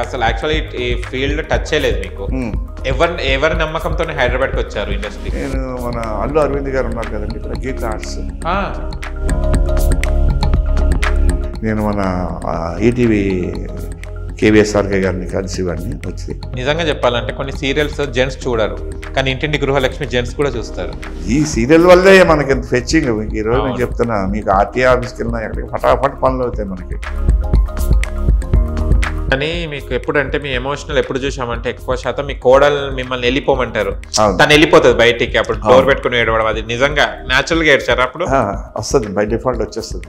అసలు యాక్చువల్లీ ఈ field touch చేయలేదు మీకు ఉమ్. ఎవరి ఎవరి నమ్మకంతో హైదరాబాద్కి వచ్చారు ఇండస్ట్రీ నేను మన అల్లు అరవింద్ గారు ఉన్నారు కదండి ఇక్కడ గీత ఆర్ట్స్ నేను మన ఈటీవీ కేవీఎస్ఆర్కే గారిని కలిసి ఇవన్నీ వచ్చి నిజంగా చెప్పాలంటే కొన్ని సీరియల్స్ జెంట్స్ చూడరు కానీ ఇంటింటి గృహలక్ష్మి జెంట్స్ కూడా చూస్తారు ఈ సీరియల్ వల్లే మనకి ఇంత ఫెచ్చింగ్ ఈ రోజు నేను అవును. చెప్తున్నా మీకు ఆర్టీఐ ఆఫీస్కి వెళ్ళినా ఎక్కడికి ఫటాఫట్ పనులు అవుతాయి మనకి కానీ మీకు ఎప్పుడంటే మీ ఎమోషనల్ ఎప్పుడు చూసామంటే ఎక్కువ శాతం మీ కోడలు మిమ్మల్ని వెళ్ళిపోమంటారు అవును. తను వెళ్ళిపోతుంది బయటికి అప్పుడు డోర్ పెట్టుకుని ఏడవడం అది నిజంగా న్యాచురల్ గా ఏడ్చారు అప్పుడు ఆ, వస్తుంది బై డిఫాల్ట్ వచ్చేస్తుంది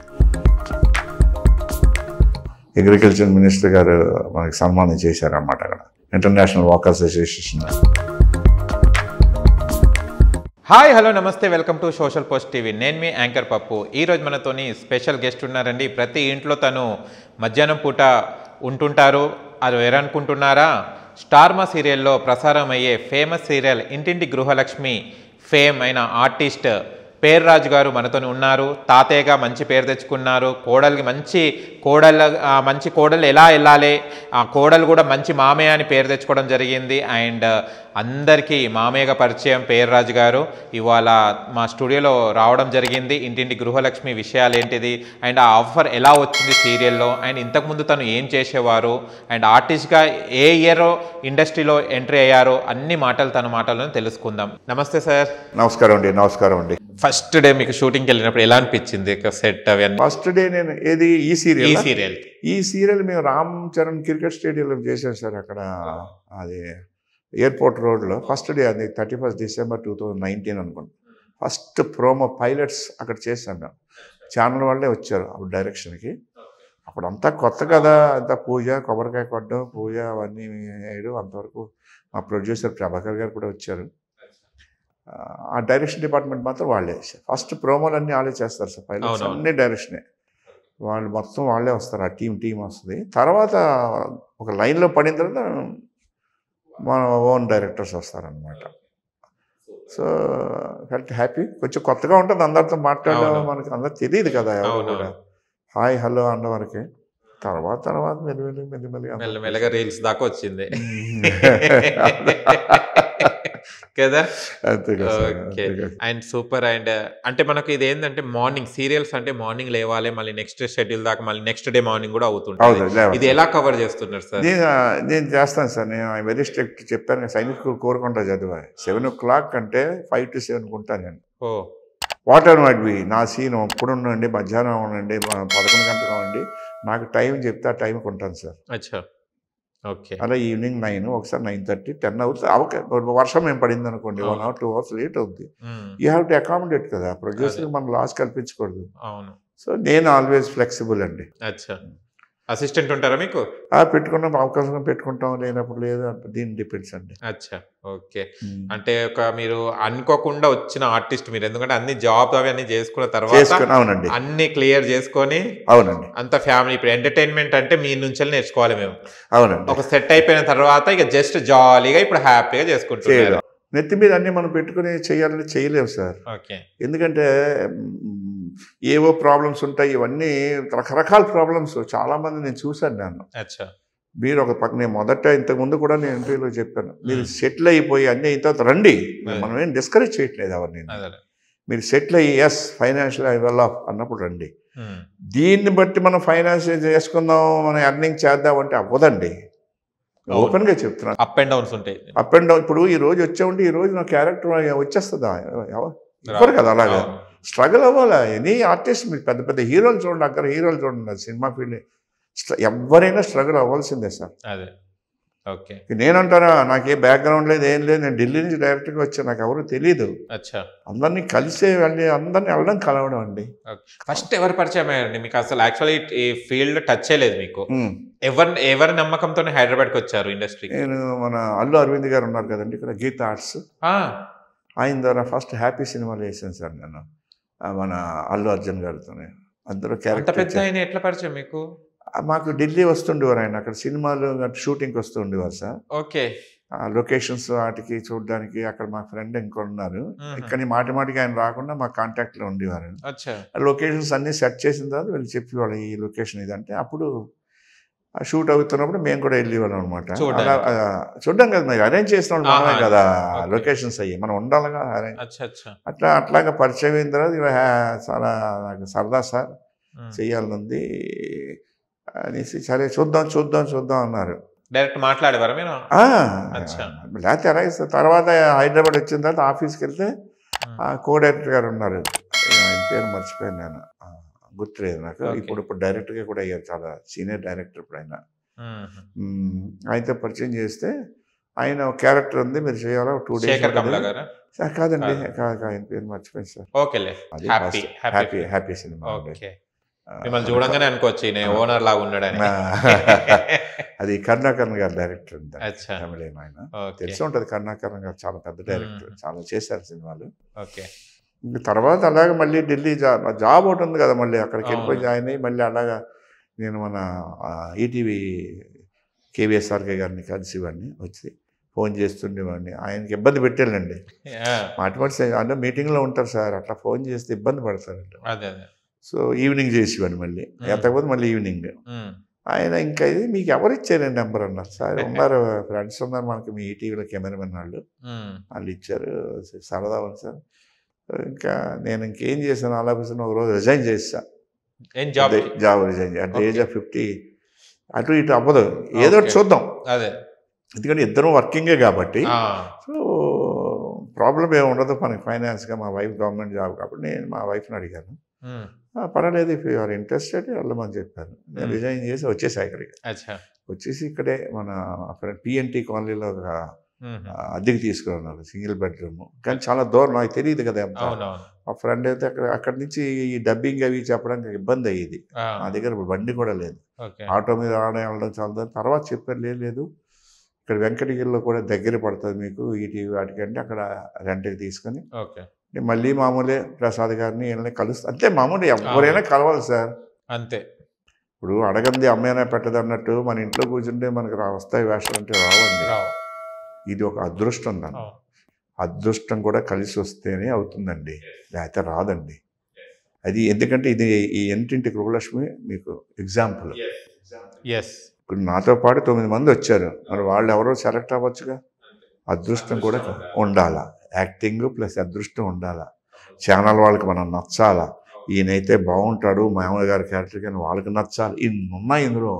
అగ్రికల్చర్ మినిస్టర్ గారు మనకి సన్మానం చేశారన్నమాట అక్కడ international walk association hi hello నమస్తే welcome to social post TV నేను మీ యాంకర్ పప్పు ఈ రోజు మనతోని స్పెషల్ గెస్ట్ ఉన్నారండి ప్రతి ఇంట్లో తను మధ్యాహ్నం పూట ఉంటుంటారు అది వేరనుకుంటున్నారా స్టార్మా సీరియల్లో ప్రసారం అయ్యే famous serial Intinti Gruhalakshmi fame అయిన ఆర్టిస్ట్ పేర్రాజు గారు మనతోని ఉన్నారు తాతయ్యగా మంచి పేరు తెచ్చుకున్నారు కోడలికి మంచి కోడలు ఆ, మంచి కోడలు ఎలా వెళ్ళాలి ఆ కోడలు కూడా మంచి మామయ్య అని పేరు తెచ్చుకోవడం జరిగింది అండ్ అందరికీ మామయ్యగా పరిచయం పేర్రాజు గారు ఇవాళ మా స్టూడియోలో రావడం జరిగింది ఇంటింటి గృహలక్ష్మి విషయాలు ఏంటిది అండ్ ఆ ఆఫర్ ఎలా వచ్చింది సీరియల్లో అండ్ ఇంతకుముందు తను ఏం చేసేవారు అండ్ ఆర్టిస్ట్గా ఏ ఇయర్ ఇండస్ట్రీలో ఎంట్రీ అయ్యారో అన్ని మాటలు తన మాటలను తెలుసుకుందాం నమస్తే సార్ నమస్కారం అండి నమస్కారం అండి ఫస్ట్ డే మీకు షూటింగ్కి వెళ్ళినప్పుడు ఎలా అనిపించింది సెట్ అవన్నీ ఫస్ట్ డే నేను ఏది ఈ ఈ సీరియల్ సీరియల్ ఈ సీరియల్ మేము రామ్ చరణ్ క్రికెట్ స్టేడియంలో చేసాం సార్ అక్కడ అది ఎయిర్పోర్ట్ రోడ్లో ఫస్ట్ డే అది thirty first December two thousand nineteen అనుకోండి ఫస్ట్ ప్రోమో పైలట్స్ అక్కడ చేసాం మేము ఛానల్ వాళ్ళే వచ్చారు అప్పుడు డైరెక్షన్కి అప్పుడు అంతా కొత్త కదా అంతా పూజ కొబ్బరికాయ కొట్టడం పూజ అవన్నీ వేయడం అంతవరకు మా ప్రొడ్యూసర్ ప్రభాకర్ గారు కూడా వచ్చారు ఆ డైరెక్షన్ డిపార్ట్మెంట్ మాత్రం వాళ్ళే చేశారు ఫస్ట్ ప్రోమోలు అన్నీ వాళ్ళే చేస్తారు సార్ పైలట్స్ అవునవును. అన్ని డైరెక్షనే వాళ్ళు మొత్తం వాళ్ళే వస్తారు ఆ టీం టీం వస్తుంది తర్వాత ఒక లైన్లో పడిన తర్వాత మన ఓన్ డైరెక్టర్స్ వస్తారనమాట సో ఫెల్ట్ హ్యాపీ కొంచెం కొత్తగా ఉంటుంది అందరితో మాట్లాడడం అవును. మనకి అందరు తెలియదు కదా ఎవరు అవును. కూడా హాయ్ హలో అన్న వరకే తర్వాత తర్వాత మెల్లిమెల్లి మెల్లిమెల్లి మెల్లమెల్లగా రీల్స్ దాకా వచ్చింది కదా అంతే కదా సార్, ఓకే అంతే కదా. అండ్ సూపర్ అండ్ అంటే మనకు ఇది ఏంటంటే మార్నింగ్ సీరియల్స్ అంటే మార్నింగ్ లేవాలి మళ్ళీ నెక్స్ట్ షెడ్యూల్ దాకా మళ్ళీ నెక్స్ట్ డే మార్నింగ్ కూడా అవుతుంటుంది అవును, లేవాలి. ఇది ఎలా కవర్ చేస్తున్నారు సార్ నేను నేను చేస్తాను సార్ నేను వెరీ స్ట్రిక్ట్ చెప్పాను కదా, సైనికులు కోరుకుంటా చదివా సెవెన్ ఓ క్లాక్ అంటే ఫైవ్ టు సెవెన్ ఉంటాను నేను oh what are might be నా సీన్ ఎప్పుడు ఉండండి మధ్యాహ్నం ఉండండి మ- పదకొండు గంటలకు ఉండండి నాకు టైం చెప్తే ఆ టైంకి ఉంటాను సార్ అచ్చా ఓకే అలా ఈవినింగ్ నైన్ ఒకసారి నైన్ థర్టీ టెన్ అవర్స్ అవక వర్షం ఏం పడింది అనుకోండి one hour two hours late అవుద్ది యూ హ్యావ్ టు అకామిడేట్ కదా ప్రొడ్యూసర్ మనం లాస్ కల్పించకూడదు అవును సో నేను ఆల్వేస్ ఫ్లెక్సిబుల్ అండి అచ్చా అసిస్టెంట్ ఉంటారా మీకు ఆ పెట్టుకున్నాం అవకాశం పెట్టుకుంటాం లేనప్పుడు లేదు అంటే దీని డిపెండ్స్ అండి అచ్చా ఓకే అంటే ఒక మీరు అనుకోకుండా వచ్చిన ఆర్టిస్ట్ మీరు ఎందుకంటే అన్ని జాబ్ అవన్నీ చేసుకున్న తర్వాత చేసుకుని అవునండి అన్ని క్లియర్ చేసుకొని అవునండి అంత ఫ్యామిలీ ఇప్పుడు ఎంటర్టైన్మెంట్ అంటే మీ నుంచి నేర్చుకోవాలి మేము అవునండి ఒక సెట్ అయిపోయిన తర్వాత ఇక జస్ట్ జాలీగా ఇప్పుడు హ్యాపీగా చేసుకుంటున్నారు చేయడం నెత్తి మీద అన్ని మనం పెట్టుకుని చేయాలని చేయలేము సార్ ఓకే ఎందుకంటే మ్, ఏవో ప్రాబ్లమ్స్ ఉంటాయి ఇవన్నీ రకరకాల ప్రాబ్లమ్స్ చాలా మంది నేను చూశాను నేను అచ్చా మీరు ఒక పక్క నేను మొదట ఇంతకు ముందు కూడా నేను ఇంటర్వ్యూలో చెప్పాను మీరు మ్. సెటిల్ అయిపోయి అన్ని అయిన తర్వాత రండి అదే. మనం ఏం డిస్కరేజ్ చేయట్లేదు ఎవరిని అదే మీరు సెటిల్ అయ్యి yes financial I well off అన్నప్పుడు రండి ఉమ్, దీన్ని బట్టి మనం ఫైనాన్స్ చేసుకుందాం మనం ఎర్నింగ్ చేద్దాం అంటే అవ్వదండి అవును. ఓపెన్గా చెప్తున్నాను అప్ అండ్ డౌన్స్ ఉంటాయి అప్ అండ్ డౌన్ ఇప్పుడు ఈ రోజు వచ్చామంటే ఈ రోజు నా క్యారెక్టర్ వచ్చేస్తుందా ఎవ- ఎవరు కదా అలాగా అవును. స్ట్రగుల్ అవ్వాలా ఎనీ ఆర్టిస్ట్ మీరు పెద్ద పెద్ద హీరోలు చూడండి అక్కడ హీరోలు చూడండి అది సినిమా ఫీల్డ్ ఎవరైనా స్ట్రగుల్ అవ్వాల్సిందే సార్ అదే ఓకే నేనంటారా నాకే బ్యాక్గ్రౌండ్ లేదు ఏం లేదు నేను ఢిల్లీ నుంచి డైరెక్ట్గా వచ్చాను నాకు ఎవరు తెలియదు అచ్చా అందరినీ కలిసే వెళ్ళి అందరినీ వెళ్ళడం కలవడం అండి ఫస్ట్ ఎవరు పరిచయం అయ్యారండి మీకు అసలు యాక్చువల్లీ ఈ ఫీల్డ్ టచ్ చేయలేదు మీకు ఉమ్. ఎవరి ఎవరి నమ్మకంతో హైదరాబాద్కి వచ్చారు ఇండస్ట్రీకి నేను మన అల్లు అరవింద్ గారు ఉన్నారు కదండి ఇక్కడ గీత ఆర్ట్స్ ఆయన ద్వారా ఫస్ట్ హ్యాపీ సినిమాలు వేసాను సార్ నేను ఆ మన అల్లు అర్జున్ గారితోనే అందరూ అంత క్యారెక్టర్ పెద్ద ఆయన ఎట్లా పరిచయం మీకు మాకు ఢిల్లీ వస్తుండేవారు ఆయన అక్కడ సినిమాలు షూటింగ్కి వస్తూ ఉండేవారు సార్ ఓకే ఆ లొకేషన్స్ వాటికి చూడడానికి అక్కడ మా ఫ్రెండ్ ఇంకో ఉన్నారు మ్మ్. ఇక్కడ మాటి మాటికి ఆయన రాకుండా మా కాంటాక్ట్లో ఉండేవారు అచ్చా ఆ లొకేషన్స్ అన్ని సెట్ చేసిన తర్వాత వీళ్ళు చెప్పేవాళ్ళు ఈ లొకేషన్ ఇదంటే అప్పుడు ఆ షూట్ అవుతున్నప్పుడు మేము కూడా వెళ్ళేవాళ్ళం అనమాట చూడ్డానికి. అలా ఆ, చూడ్డం కదా మరి అరేంజ్ చేసిన వాళ్ళు మనమే ఆహా, కదా ఓకే. లొకేషన్స్ అయ్యి మనం ఉండాలిగా అరేంజ్ అచ్చా అచ్చా అట్లా అట్లాగా పరిచయం అయిన తర్వాత ఇక హ్యా- చాలా నాకు సరదా సార్ ఉమ్. చెయ్యాలనుంది అనేసి సరే చూద్దాం చూద్దాం చూద్దాం అన్నారు డైరెక్ట్ మాట్లాడేవారా మీరు ఆ, అచ్చా. లేకపోతే ఎలా ఇస్తారు? తర్వాత హైదరాబాద్ వచ్చిన తర్వాత ఆఫీస్కి వెళ్తే ఉమ్. ఆ కో డైరెక్టర్ గారు ఉన్నారు ఆయన పేరు మర్చిపోయాను నేను ఆ, గుర్తులేదు నాకు ఓకే. ఇప్పుడు ఇప్పుడు డైరెక్టర్గా కూడా అయ్యారు చాలా సీనియర్ డైరెక్టర్ ఇప్పుడు ఆయన ఉమ్. మ్మ్. ఆయనతో పరిచయం చేస్తే ఆయన ఒక క్యారెక్టర్ ఉంది మీరు చేయాలా టూ శేఖర్ కమలా డేస్ గారా కాదండి కాదు. కాదు, కాదు, ఆయన పేరు మర్చిపోయింది సార్ ఓకేలే అది happy happy happy happy cinema అండి. ఓకే ఆ, మిమ్మల్ని చూడంగానే అనుకోవచ్చు ఈయన ఓనర్ లాగా ఉన్నాడని ఆ, అది కరుణాకరణ్ గారు డైరెక్టర్ ఉంది అచ్చా తమిళేమో ఆయన ఓకే తెలిసి ఉంటుంది కరుణాకరణ్ గారు చాలా పెద్ద డైరెక్టర్ మ్మ్. చాలా చేశారు సినిమాలు ఓకే ఇంక తర్వాత అలాగే మళ్ళీ ఢిల్లీ జాబ్ జాబ్ ఒకటి ఉంది కదా మళ్ళీ అక్కడికి వెళ్ళిపోయి అవును. జాయిన్ అయ్యి మళ్ళీ అలాగా నేను మన ఈటీవీ కేవీఎస్ఆర్కే గారిని కలిసివాడిని వచ్చి ఫోన్ చేస్తుండేవాడిని ఆయనకి ఇబ్బంది పెట్టానండి ఆ, మాటి మాటి అంటే మీటింగ్లో ఉంటారు సార్ అట్లా ఫోన్ చేస్తే ఇబ్బంది పడతారంట అదే అదే సో ఈవినింగ్ చేసేవాడిని మళ్ళీ ఎత్తకపోతే మళ్ళీ ఈవినింగ్ ఉమ్. ఆయన ఇంకా ఇది మీకు ఎవరు ఇచ్చారండి నెంబర్ అన్నారు సార్ ఉన్నారు ఫ్రెండ్స్ ఉన్నారు మనకి మీ ఈటీవీలో కెమెరామెన్ వాళ్ళు ఉమ్. వాళ్ళు ఇచ్చారు సరదా ఉంది సార్ ఇంకా నేను ఇంకేం చేశాను ఆలోచిస్తున్న ఒక రోజు రిజైన్ చేసా ఏం job job resign at the Okay. Age of fifty అటు ఇటు అవ్వదు ఏదో ఒకటి Okay. చూద్దాం అదే ఎందుకంటే ఇద్దరం వర్కింగే కాబట్టి ఆ, సో ప్రాబ్లం ఏమి ఉండదు మనకి ఫైనాన్స్గా మా వైఫ్ గవర్నమెంట్ జాబ్ కాబట్టి నేను మా వైఫ్ని అడిగాను ఉమ్. "ఆ, పర్వాలేదు ఇఫ్ యూఆర్ ఇంట్రెస్టెడ్ వెళ్ళమని చెప్పారు నేను Hmm. రిజైన్ చేసి వచ్చేసా ఇక్కడికి అచ్చా వచ్చేసి ఇక్కడే మన అక్కడ పిఎన్టీ కాలనీలో ఒక ఉమ్. ఆ, అద్దెకి తీసుకున్నాను సింగిల్ బెడ్రూమ్ కానీ చాలా దూరం నాకు తెలియదు కదా ఎంత అవునవును మా ఫ్రెండ్ అయితే అక్కడ అక్కడి నుంచి ఈ డబ్బింగ్ అవి చెప్పడానికి ఇబ్బంది అయ్యేది ఆ, నా దగ్గర ఇప్పుడు బండి కూడా లేదు ఓకే ఆటో మీద రావడం వెళ్ళడం చాలా దూరం. తర్వాత చెప్పారు "లేదు, లేదు ఇక్కడ వెంకటగిరిలో కూడా దగ్గర పడుతుంది మీకు ఈటీవీ వాటికి అంటే అక్కడ రెంట్కి తీసుకొని ఓకే నేను మళ్ళీ మామూలే ప్రసాద్ గారిని వీళ్ళని కలుస్తా అంతే మామూలు ఎవరైనా కలవాలి సార్ అంతే ఇప్పుడు అడగంది అమ్మైనా పెట్టదు అన్నట్టు మన ఇంట్లో కూర్చుంటే మనకు రా వస్తాయి వేషాలు అంటే రావండి రావు ఇది ఒక అదృష్టం దాన్ని అవును. అదృష్టం కూడా కలిసి వస్తేనే అవుతుందండి లేకపోతే రాదండి అది ఎందుకంటే ఇది ఈ ఎంటింటి గృహలక్ష్మి మీకు ఎగ్జాంపుల్ ఎస్ ఇప్పుడు నాతో పాటు తొమ్మిది మంది వచ్చారు మరి వాళ్ళు ఎవరో సెలెక్ట్ అవ్వచ్చుగా అదృష్టం కూడా ఉండాలా యాక్టింగ్ ప్లస్ అదృష్టం ఉండాలా ఛానల్ వాళ్ళకి మనం నచ్చాలా ఈయనైతే బాగుంటాడు మామూలు గారి క్యారెక్టర్ కానీ వాళ్ళకి నచ్చాలి ఇన్ని ఉన్నాయి ఇందులో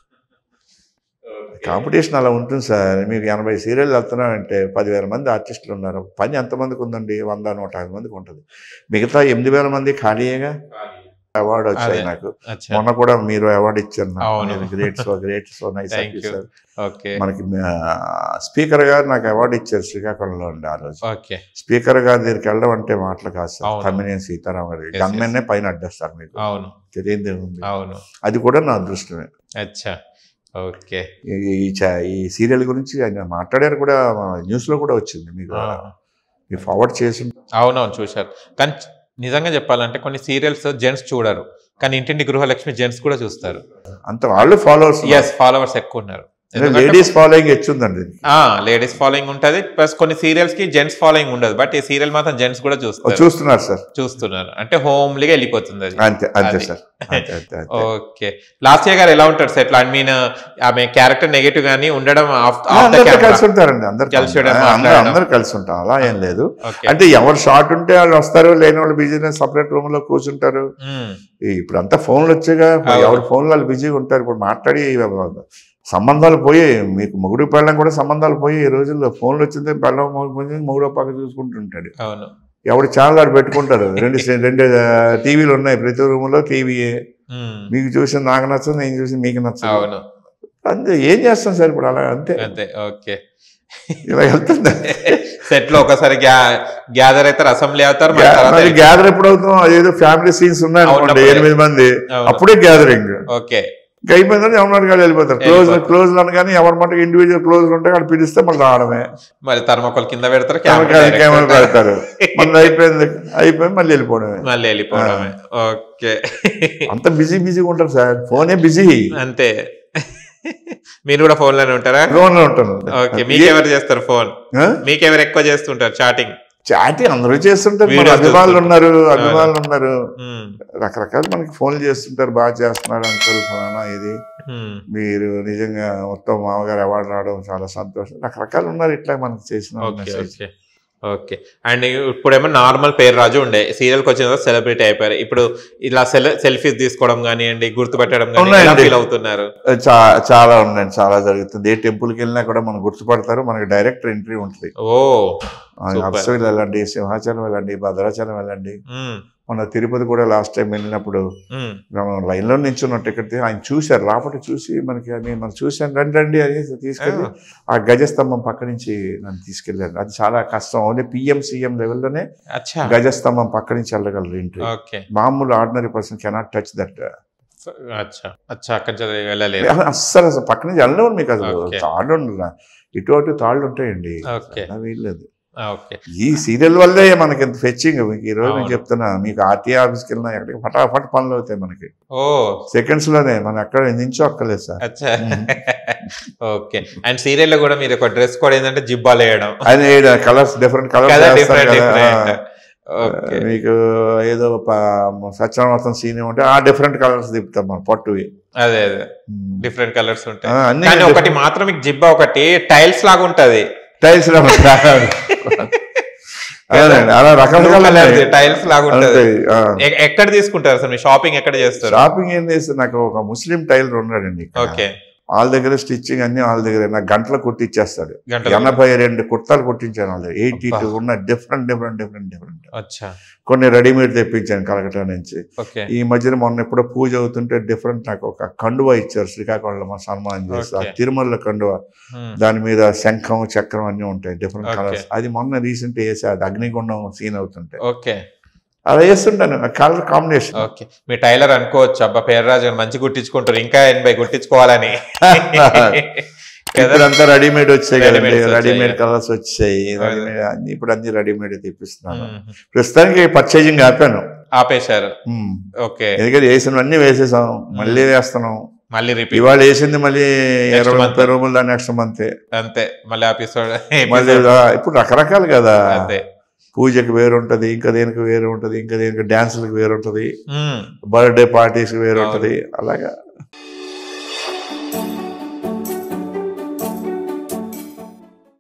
కాంపిటీషన్ అలా ఉంటుంది సార్ మీకు ఎనభై సీరియల్ వెళ్తున్నారంటే పదివేల మంది ఆర్టిస్టులు ఉన్నారు పని ఎంతమందికి ఉందండి వంద నూట యాభై మందికి ఉంటుంది మిగతా ఎనిమిది వేల మంది ఖాళీయేగా అవార్డు వచ్చాయి అదే. నాకు అచ్చా మొన్న కూడా మీరు అవార్డు ఇచ్చారు అవును. నాకు great so great so nice Thank you. Sir okay మనకి స్పీకర్ గారు నాకు అవార్డు ఇచ్చారు శ్రీకాకుళంలో ఉండే ఆ రోజు ఓకే స్పీకర్ గారి దగ్గరికి వెళ్ళడం అంటే మాటలు కాదు సార్ అవును. తమ్మినేని సీతారాం గారి Yes, గన్మెన్నే పైన అడ్డేస్తారు మీకు అవును తెలియదు ఏముంది అవును అది కూడా నా అదృష్టమే అచ్చా ఓకే ఈ- ఈ చ- ఈ సీరియల్ గురించి ఆయన మాట్లాడారు కూడా న్యూస్ లో కూడా వచ్చింది మీకు ఆ. మీరు ఫార్వర్డ్ చేసి అవునవును చూశారు కానీ నిజంగా చెప్పాలంటే కొన్ని సీరియల్స్ జెంట్స్ చూడరు కానీ ఇంటింటి గృహలక్ష్మి జెంట్స్ కూడా చూస్తారు అంత వాళ్ళు ఫాలోవర్స్ ఎస్ ఫాలోవర్స్ ఎక్కువ ఉన్నారు లేడీస్ ఫాలోయింగ్ వచ్చిందండి లేడీస్ ఫాలోయింగ్ ఉంటది ప్లస్ కొన్ని సీరియల్స్ కి జెంట్స్ ఫాలోయింగ్ ఉండదు బట్ ఈ సీరియల్ మాత్రం జెంట్స్ కూడా చూస్తారు చూస్తున్నారు సార్ చూస్తున్నారు అంటే హోమ్లీగా వెళ్ళిపోతుంది అది అంతే అంతే అది. సార్ అంతే అంతే అంతే ఓకే లాస్ట్ ఇయర్ గారు ఎలా ఉంటారు సార్ ఎట్లా ఐ మీన్ ఆమె క్యారెక్టర్ నెగటివ్ గానీ ఉండడం ఆఫ్ ఆ, అందరితో కలిసి ఉంటారండి అందరు కలిసి ఉండడం, అందరూ మాట్లాడడం. అందరూ కలిసి ఉంటాం అలా ఏం లేదు ఓకే అంటే ఎవరు షార్ట్ ఉంటే వాళ్ళు వస్తారు లేని వాళ్ళు బిజీనెస్ సపరేట్ రూమ్ లో కూర్చుంటారు ఈ ఇప్పుడు అంతా ఫోన్లు వచ్చాగా అవును. ఎవరి ఫోన్లో వాళ్ళు బిజీగా ఉంటారు ఇప్పుడు మాట్లాడి సంబంధాలు పోయి మీకు మొగుడు పెళ్ళం కూడా సంబంధాలు పోయి ఈ రోజుల్లో ఫోన్లు వచ్చిందే పెళ్ళం మొగుడో పక్క చూసుకుంటుంటాడు అవును ఎవరి ఛానల్ ఆడు పెట్టుకుంటారు రెండు రెండు టీవీలు ఉన్నాయి ప్రతి రూమ్లో టీవీయే ఉమ్, మీకు చూసి నాకు నచ్చదు నేను చూసి మీకు నచ్చదు అవును అంతే ఏం చేస్తాం సార్ ఇప్పుడు అలా అంతే అంతే ఓకే ఇలా వెళ్తుంది సెట్ లో ఒకసారి గ్యాదర్ అవుతారు అసెంబ్లీ అవుతారు మళ్ళీ తర్వాత మరి గ్యాదర్ ఎప్పుడు అవుతాం అదేదో ఫ్యామిలీ సీన్స్ ఉన్నాయనుకోండి అవునప్పుడే. ఎనిమిది మంది అవును. అప్పుడే గ్యాదరింగ్ ఓకే ఇంకా అయిపోయిందని ఎవరి గారు వెళ్ళిపోతారు క్లోజ్ వెళ్ళిపోతారు. క్లోజ్ అనగానే ఎవరి మటుకు ఇండివిజువల్ క్లోజ్ ఉంటే అక్కడ పిలిస్తే మళ్ళీ రావడమే మరి థర్మకోల్ కింద పెడతారు కెమెరా కెమెరా కెమెరా direct పెడతారు మళ్ళీ అయిపోయింది అయిపోయి మళ్ళీ వెళ్ళిపోవడమే మళ్ళీ వెళ్ళిపోవడమే ఓకే అంత బిజీ బిజీగా ఉంటారు సార్ ఫోనే బిజీ అంతే మీరు కూడా ఫోన్ లోనే ఉంటారా ఫోన్లో ఉంటాను ఓకే మీకెవరు చేస్తారు ఫోన్ మీకెవరు ఎక్కువ చేస్తుంటారు చాటింగ్ చాటి అందరూ చేస్తుంటారు మన Videos అభిమానులు చూస్తుంటారు. ఉన్నారు అభిమానులు ఉన్నారు రకరకాలు మనకి ఫోన్లు చేస్తుంటారు బాగా చేస్తున్నారు అంకుల్ ఫలానా ఇది ఉమ్. మీరు నిజంగా మొత్తం మామగారు అవార్డు రావడం చాలా సంతోషం రకరకాలు ఉన్నారు ఇట్లా మనకు చేసిన okay message okay okay and ఇప్పుడేమో నార్మల్ పేరు రాజు ఉండే సీరియల్కి వచ్చిన తర్వాత సెలబ్రిటీ అయిపోయారు ఇప్పుడు ఇలా సెల్ సెల్ఫీస్ తీసుకోవడం కానివ్వండి గుర్తుపెట్టడం కానీ ఎలా ఉన్నాయండి. ఫీల్ అవుతున్నారు చా చాలా ఉన్నాయండి చాలా జరుగుతుంది ఏ టెంపుల్కి వెళ్ళినా కూడా మనం గుర్తుపడతారు మనకి డైరెక్ట్ ఎంట్రీ ఉంటుంది ఓ Super. అప్సవిల్ వెళ్ళండి సింహాచలం వెళ్ళండి భద్రాచలం వెళ్ళండి ఉమ్, మన తిరుపతి కూడా లాస్ట్ టైం వెళ్ళినప్పుడు ఉమ్, మనం లైన్లో నించున్న టికెట్ తీ- ఆయన చూశారు రాపటి చూసి మనకి అని మనం చూశాను రండి రండి అని తీసుకెళ్ళి ఆ. ఆ గజస్తంభం పక్క నుంచి నన్ను తీసుకెళ్ళారు అది చాలా కష్టం ఓన్లీ పిఎం సీఎం లెవెల్లోనే అచ్చా గజస్తంభం పక్క నుంచి వెళ్ళగలరు ఎంట్రీ ఓకే మామూలు ordinary person cannot touch that అచ్చా అచ్చా అక్కడి నుంచి వెళ్ళలేదు అస్సలు అసలు పక్క నుంచి వెళ్ళలేవు మీకు అసలు Okay. తాళ్ళు ఉండదు ఇటు అటు తాళ్ళు ఉంటాయండి ఓకే అలా వీల్లేదు ఓకే ఈ సీరియల్ వల్లే మనకి ఇంత ఫెచ్చింగ్ మీకు ఈ రోజు నేను అవును. చెప్తున్నా మీకు ఆర్టీఐ ఆఫీస్కి వెళ్ళినా ఎక్కడికి ఫటాఫట్ పనులు అవుతాయి మనకి ఓ సెకండ్స్ లోనే మనం ఎక్కడ నించో అక్కర్లేదు సార్ అచ్చా ఓకే అండ్ సీరియల్ లో కూడా మీరు ఒక డ్రెస్ కోడ్ ఏంటంటే జిబ్బాలు వేయడం అది కలర్స్ డిఫరెంట్ కదా కలర్స్ డిఫరెంట్ డిఫరెంట్ ఓకే మీకు ఏదో సత్యనామతం సీన్ ఉంటే ఆ డిఫరెంట్ కలర్స్ తిప్పుతాం మనం పట్టువి అదే అదే ఉమ్. డిఫరెంట్ కలర్స్ ఆ, ఉంటాయి అన్ని కానీ ఒకటి మాత్రం మీకు జిబ్బా ఒకటి టైల్స్ లాగా ఉంటది టైల్స్ లో అదేనండి అలా రకరకాల టైల్స్ లాగా ఉంటది ఉంటాయి, ఆ. ఎ- ఎక్కడ తీసుకుంటారు సార్ మీ షాపింగ్ ఎక్కడ చేస్తారు షాపింగ్ ఏం చేస్తే నాకు ఒక ముస్లిం టైలర్ ఉన్నాడండి ఇక్కడ. ఓకే వాళ్ళ దగ్గర స్టిచ్చింగ్ అన్ని వాళ్ళ దగ్గర నాకు గంటలు కుట్టిచ్చేస్తాడు గంటలు ఎనభై రెండు కుర్తాలు కుట్టించాను వాళ్ళ దగ్గర ఎయిటీ అబ్బా. టూ ఉన్న డిఫరెంట్ డిఫరెంట్ డిఫరెంట్ డిఫరెంట్ అచ్చా కొన్ని రెడీమేడ్ తెప్పించాను కలకటా నుంచి ఓకే ఈ మధ్యన మొన్న ఎప్పుడో పూజ అవుతుంటే డిఫరెంట్ నాకు ఒక కండువా ఇచ్చారు శ్రీకాకుళంలో మా సన్మానం చేసి ఆ Okay. తిరుమల కండువా Hmm. దాని మీద శంఖం చక్రం అన్ని ఉంటాయి డిఫరెంట్ Okay. కలర్స్ అది మొన్న రీసెంట్ వేసి అది అగ్నిగుండం సీన్ అవుతుంటే ఓకే అలా వేస్తుంటాను కలర్ కాంబినేషన్ ఓకే మీ టైలర్ అనుకోవచ్చు అబ్బా పేర్రాజు గారు మంచి కుట్టించుకుంటారు ఇంకా ఎనభై కుట్టించుకోవాలని కదా ఇప్పుడంతా రెడీమేడ్ వచ్చాయి కదండి Readymades వచ్చాయి. రెడీమేడ్ కలర్స్ వచ్చాయి అదే. రెడీమేడ్ అన్ని ఇప్పుడు అన్ని రెడీమేడ్ తెప్పిస్తున్నాను మ్మ్. ప్రస్తుతానికి పర్చేజింగ్ ఆపాను ఆపేశారు మ్మ్. ఓకే ఎందుకంటే వేసినవన్నీ వేసేసాం మళ్ళీ వేస్తున్నాం మళ్ళీ రిపీట్ ఇవాళ వేసింది మళ్ళీ ఇరవై month. ముప్పై రూపాయలు దాని నెక్స్ట్ మంత్ అంతే మళ్ళీ ఎపిసోడ్ మళ్ళీ ఆ, ఇప్పుడు రకరకాలు కదా అంతే పూజకి వేరు ఉంటది ఇంకా దేనికి వేరు ఉంటది ఇంకా దేనికి డాన్సులకు వేరు ఉంటది మ్మ్. బర్త్డే పార్టీస్ వేరు అవును. ఉంటది అలాగా